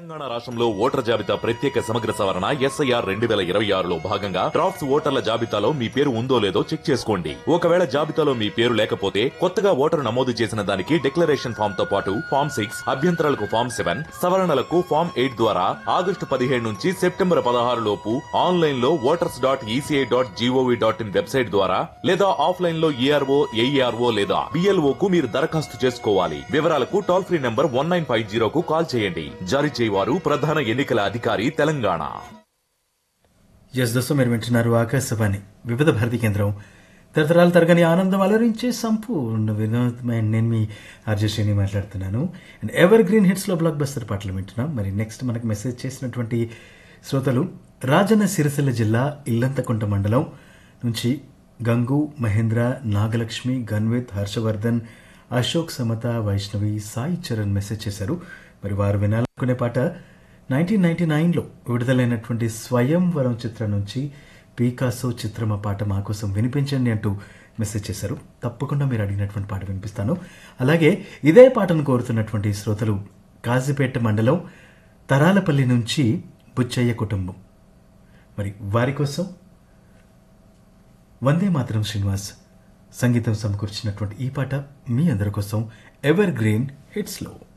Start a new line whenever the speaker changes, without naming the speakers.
తెలంగాణ రాష్ట్రంలో ఓటర్ జాబితా ప్రత్యేక సమగ్ర సవరణ ఎస్ఐఆర్ రెండు వేల ఇరవై ఆరులో భాగంగా డ్రాఫ్ట్స్ ఓటర్ల జాబితాలో మీ పేరు ఉందో లేదో చెక్ చేసుకోండి ఒకవేళ జాబితాలో మీ పేరు లేకపోతే కొత్తగా ఓటరు నమోదు చేసిన దానికి డిక్లరేషన్ ఫామ్ తో పాటు ఫామ్ సిక్స్ అభ్యంతరాలకు ఫామ్ సెవెన్ సవరణలకు ఫామ్ ఎయిట్ ద్వారా ఆగస్టు పదిహేడు నుంచి సెప్టెంబర్ పదహారు లోపు ఆన్లైన్ లో voters dot ECI dot GOV dot in website ద్వారా లేదా ఆఫ్లైన్ లో ఏఆర్ఓ ఏఈఆర్ఓ లేదా బిఎల్ఓ కు మీరు దరఖాస్తు చేసుకోవాలి వివరాలకు toll free number one nine five జీరోకు కాల్ చేయండి జారీ చేయవారు ప్రధాన ఎన్నికల అధికారి తెలంగాణ
ఎస్ దోస్తు మీరు వింటున్నారు ఆకాశవాణి వివిధ భారతి కేంద్రం తరతరాలు తరగని ఆనందం అలరించే సంపూర్ణ వినోదమైన నేను మీ ఆర్జశ్రీని మాట్లాడుతున్నాను అండ్ ఎవర్ గ్రీన్ హిట్స్లో బ్లాక్ బస్టర్ పాటలు వింటున్నాం మరి నెక్స్ట్ మనకు మెసేజ్ చేసినటువంటి శ్రోతలు రాజన్న సిరిసిల్ల జిల్లా ఇల్లంతకుంట మండలం నుంచి గంగు మహేంద్ర నాగలక్ష్మి గన్విత్ హర్షవర్ధన్ అశోక్ సమత వైష్ణవి సాయి చరణ్ మెసేజ్ చేశారు మరి వారు వినాలనుకునే పాట నైన్టీన్ నైన్టీ నైన్లో విడుదలైనటువంటి స్వయంవరం చిత్రం నుంచి పీకాసో చిత్రమ పాట మా కోసం వినిపించండి అంటూ మెసేజ్ చేశారు తప్పకుండా మీరు అడిగినటువంటి పాట వినిపిస్తాను అలాగే ఇదే పాటను కోరుతున్నటువంటి శ్రోతలు కాజీపేట మండలం తరాలపల్లి నుంచి బుచ్చయ్య కుటుంబం మరి వారి కోసం వందే మాతరం శ్రీనివాస్ సంగీతం సమకూర్చినటువంటి ఈ పాట మీ అందరి కోసం ఎవర్ గ్రీన్ హిట్స్లో